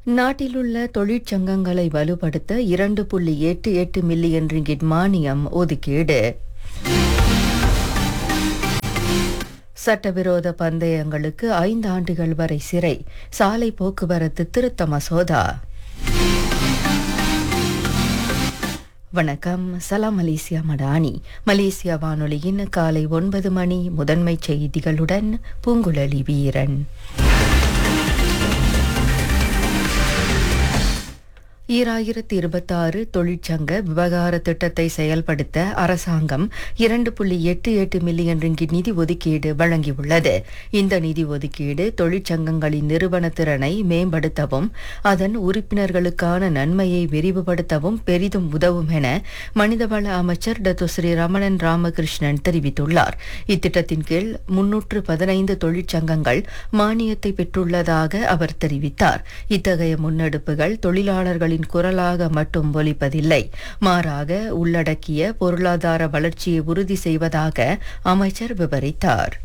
நாட்டிலுள்ள தொழிற்சங்கங்களை வலுப்படுத்த இரண்டு புள்ளி எட்டு எட்டு மில்லியன் ரிங்கிட் மானியம் ஒதுக்கீடு சட்டவிரோத பந்தயங்களுக்கு ஐந்து ஆண்டுகள் வரை சிறை சாலை போக்குவரத்து திருத்த மசோதா வணக்கம் சலாம் மலேசியா மடானி மலேசியா வானொலியின் காலை ஒன்பது மணி முதன்மை செய்திகளுடன் பூங்குழலி வீரன் ஈராயிரத்தி இருபத்தாறு தொழிற்சங்க விவகார திட்டத்தை செயல்படுத்த அரசாங்கம் இரண்டு புள்ளி எட்டு எட்டு மில்லியன் ரிங்கிட் நிதி ஒதுக்கீடு வழங்கியுள்ளது இந்த நிதி ஒதுக்கீடு தொழிற்சங்கங்களின் நிறுவன திறனை மேம்படுத்தவும் அதன் உறுப்பினர்களுக்கான நன்மையை விரிவுபடுத்தவும் பெரிதும் உதவும் என மனிதவள அமைச்சர் டத்து ஸ்ரீ ரமணன் ராமகிருஷ்ணன் தெரிவித்துள்ளார் இத்திட்டத்தின் கீழ் முன்னூற்று பதினைந்து தொழிற்சங்கங்கள் மானியத்தை பெற்றுள்ளதாக அவர் தெரிவித்தார் இத்தகைய முன்னெடுப்புகள் தொழிலாளர்களின் குரலாக மட்டும் ஒலிப்பதில்லை மாறாக உள்ளடக்கிய பொருளாதார வளர்ச்சியை உறுதி செய்வதாக அமைச்சர் விவரித்தார்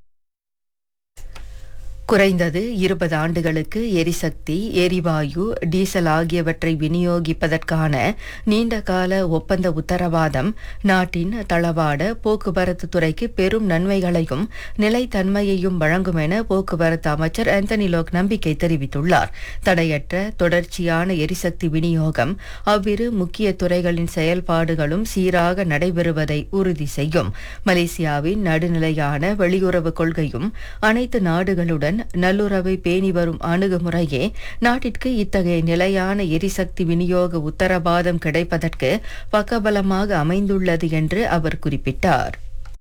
குறைந்தது இருபது ஆண்டுகளுக்கு எரிசக்தி எரிவாயு டீசல் ஆகியவற்றை விநியோகிப்பதற்கான நீண்டகால ஒப்பந்த உத்தரவாதம் நாட்டின் தளவாட போக்குவரத்து துறைக்கு பெரும் நன்மைகளையும் நிலைத்தன்மையையும் வழங்கும் என போக்குவரத்து அமைச்சர் ஆந்தனி லோக் நம்பிக்கை தெரிவித்துள்ளார் தடையற்ற தொடர்ச்சியான எரிசக்தி விநியோகம் அவ்விரு முக்கிய துறைகளின் செயல்பாடுகளும் சீராக நடைபெறுவதை உறுதி செய்யும் மலேசியாவின் நடுநிலையான வெளியுறவு கொள்கையும் அனைத்து நாடுகளுடன் நல்லுறவை பேணி வரும் அணுகுமுறையே நாட்டிற்கு இத்தகைய நிலையான எரிசக்தி விநியோக உத்தரவாதம் கிடைப்பதற்கு பக்கபலமாக அமைந்துள்ளது என்று அவர் குறிப்பிட்டார்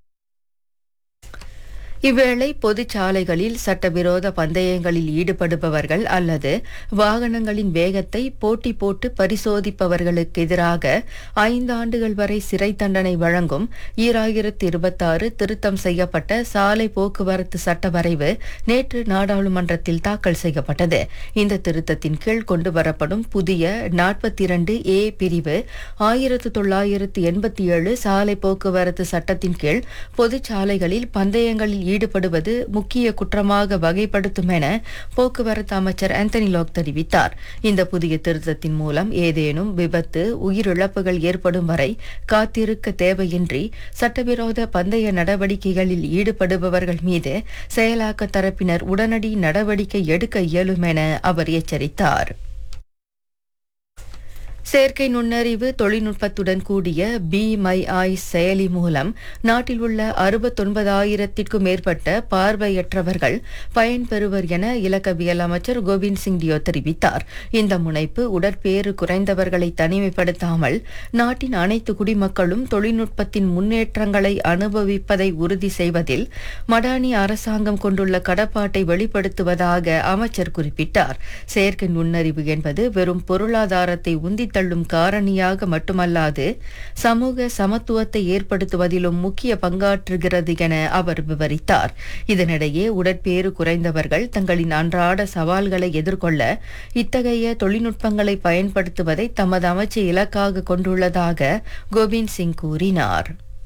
இவ்வேளை பொதுச்சாலைகளில் சட்டவிரோத பந்தயங்களில் ஈடுபடுபவர்கள் அல்லது வாகனங்களின் வேகத்தை போட்டி போட்டு பரிசோதிப்பவர்களுக்கு எதிராக ஐந்து ஆண்டுகள் வரை சிறை தண்டனை வழங்கும் ஈராயிரத்தி இருபத்தாறு திருத்தம் செய்யப்பட்ட சாலை போக்குவரத்து சட்ட வரைவு நேற்று நாடாளுமன்றத்தில் தாக்கல் செய்யப்பட்டது இந்த திருத்தத்தின் கீழ் கொண்டு வரப்படும் புதிய நாற்பத்தி இரண்டு ஏ பிரிவு ஆயிரத்து தொள்ளாயிரத்து எண்பத்தி ஏழு சாலை போக்குவரத்து சட்டத்தின் கீழ் பொதுச்சாலைகளில் பந்தயங்களில் ஈடுபடுவது முக்கிய குற்றமாக வகைப்படுத்தும் என போக்குவரத்து அமைச்சர் ஆந்தனி லாக் தெரிவித்தார் இந்த புதிய திருத்தத்தின் மூலம் ஏதேனும் விபத்து உயிரிழப்புகள் ஏற்படும் வரை காத்திருக்க தேவையின்றி சட்டவிரோத பந்தய நடவடிக்கைகளில் ஈடுபடுபவர்கள் மீது செயலாக்க தரப்பினர் உடனடி நடவடிக்கை எடுக்க இயலும் என அவர் எச்சரித்தார் செயற்கை நுண்ணறிவு தொழில்நுட்பத்துடன் கூடிய பி மை ஐ செயலி மூலம் நாட்டில் உள்ள அறுபத்தொன்பதாயிரத்திற்கும் மேற்பட்ட பார்வையற்றவர்கள் பயன்பெறுவர் என இலக்கவியல் அமைச்சர் கோவிந்த் சிங் டியோ தெரிவித்தார் இந்த முனைப்பு உடற்பேறு குறைந்தவர்களை தனிமைப்படுத்தாமல் நாட்டின் அனைத்து குடிமக்களும் தொழில்நுட்பத்தின் முன்னேற்றங்களை அனுபவிப்பதை உறுதி செய்வதில் மடானி அரசாங்கம் கொண்டுள்ள கடப்பாட்டை வெளிப்படுத்துவதாக அமைச்சர் குறிப்பிட்டார் செயற்கை நுண்ணறிவு என்பது வெறும் பொருளாதாரத்தை உந்தி தள்ளும் காரணியாக மட்டுமல்லாது சமூக சமத்துவத்தை ஏற்படுத்துவதிலும் முக்கிய பங்காற்றுகிறது என அவர் விவரித்தார் இதனிடையே உடற்பேறு குறைந்தவர்கள் தங்களின் அன்றாட சவால்களை எதிர்கொள்ள இத்தகைய தொழில்நுட்பங்களை பயன்படுத்துவதை தமது அமைச்சு இலக்காக கொண்டுள்ளதாக கோவிந்த் சிங் கூறினார்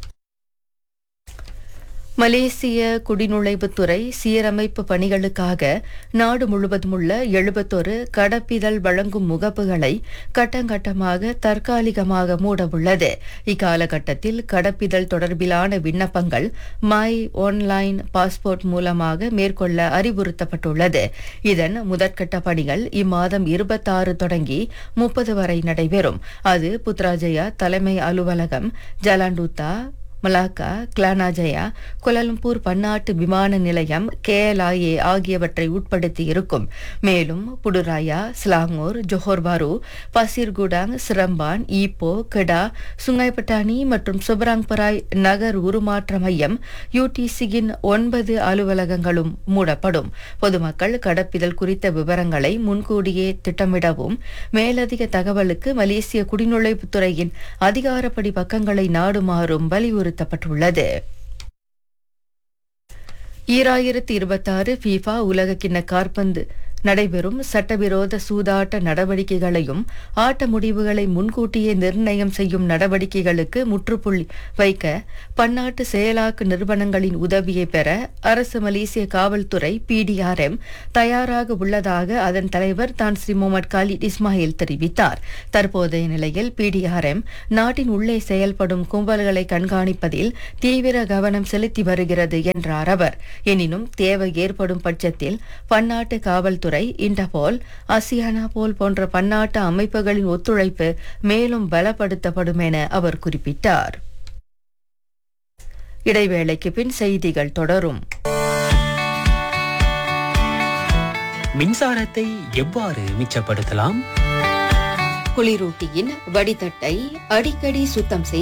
மலேசிய குடிநுழைவுத்துறை சீரமைப்பு பணிகளுக்காக நாடு முழுவதும் உள்ள எழுபத்தொரு கடப்பிதழ் வழங்கும் முகப்புகளை கட்டங்கட்டமாக தற்காலிகமாக மூடவுள்ளது இக்காலகட்டத்தில் கடப்பிதழ் தொடர்பிலான விண்ணப்பங்கள் மை ஆன்லைன் பாஸ்போர்ட் மூலமாக மேற்கொள்ள அறிவுறுத்தப்பட்டுள்ளது இதன் முதற்கட்ட பணிகள் இம்மாதம் இருபத்தாறு தொடங்கி முப்பது வரை நடைபெறும் அது புத்ராஜயா தலைமை அலுவலகம் ஜலாண்டூத்தா மலாக்கா கிளானாஜயா கோலாலம்பூர் பன்னாட்டு விமான நிலையம் கேஎல்ஐஏ ஆகியவற்றை உட்படுத்தி இருக்கும் மேலும் புடுராயா ஸ்லாங்கூர் ஜொஹோர் பாரு பசீர்குடாங் சிரம்பான் ஈப்போ கெடா சுங்கைப்பட்டாணி மற்றும் சுப்ராங்பராய் நகர் உருமாற்ற மையம் யூடிசியின் ஒன்பது அலுவலகங்களும் மூடப்படும் பொதுமக்கள் கடப்பிதழ் குறித்த விவரங்களை முன்கூடியே திட்டமிடவும் மேலதிக தகவலுக்கு மலேசிய குடிநுழைவுத்துறையின் அதிகாரப்படி பக்கங்களை நாடுமாறும் வலியுறுத்தப்பட்டுள்ளது ஈராயிரத்தி இருபத்தாறு ஃபீஃபா உலகக்கிண்ண காற்பந்து நடைபெறும் சட்டவிரோத சூதாட்ட நடவடிக்கைகளையும் ஆட்ட முடிவுகளை முன்கூட்டியே நிர்ணயம் செய்யும் நடவடிக்கைகளுக்கு முற்றுப்புள்ளி வைக்க பன்னாட்டு செயலாக்க நிறுவனங்களின் உதவியை பெற அரசு மலேசிய காவல்துறை பிடிஆர்எம் தயாராக உள்ளதாக அதன் தலைவர் தான் ஸ்ரீ முகமது காலித் இஸ்மாயில் தெரிவித்தார் தற்போதைய நிலையில் பிடிஆர்எம் நாட்டின் உள்ளே செயல்படும் கும்பல்களை கண்காணிப்பதில் தீவிர கவனம் செலுத்தி வருகிறது என்றார் அவர் எனினும் தேவை ஏற்படும் பட்சத்தில் பன்னாட்டு காவல்துறை இன்டர்போல் அசியானா போல் போன்ற பன்னாட்டு அமைப்புகளின் ஒத்துழைப்பு மேலும் பலப்படுத்தப்படும் என அவர் குறிப்பிட்டார் இடைவேளைக்கு பின் செய்திகள் தொடரும் மின்சாரத்தை எவ்வாறு மிச்சப்படுத்தலாம் குளிரூட்டியின் வடிதட்டை அடிக்கடி சுத்தம் செய்து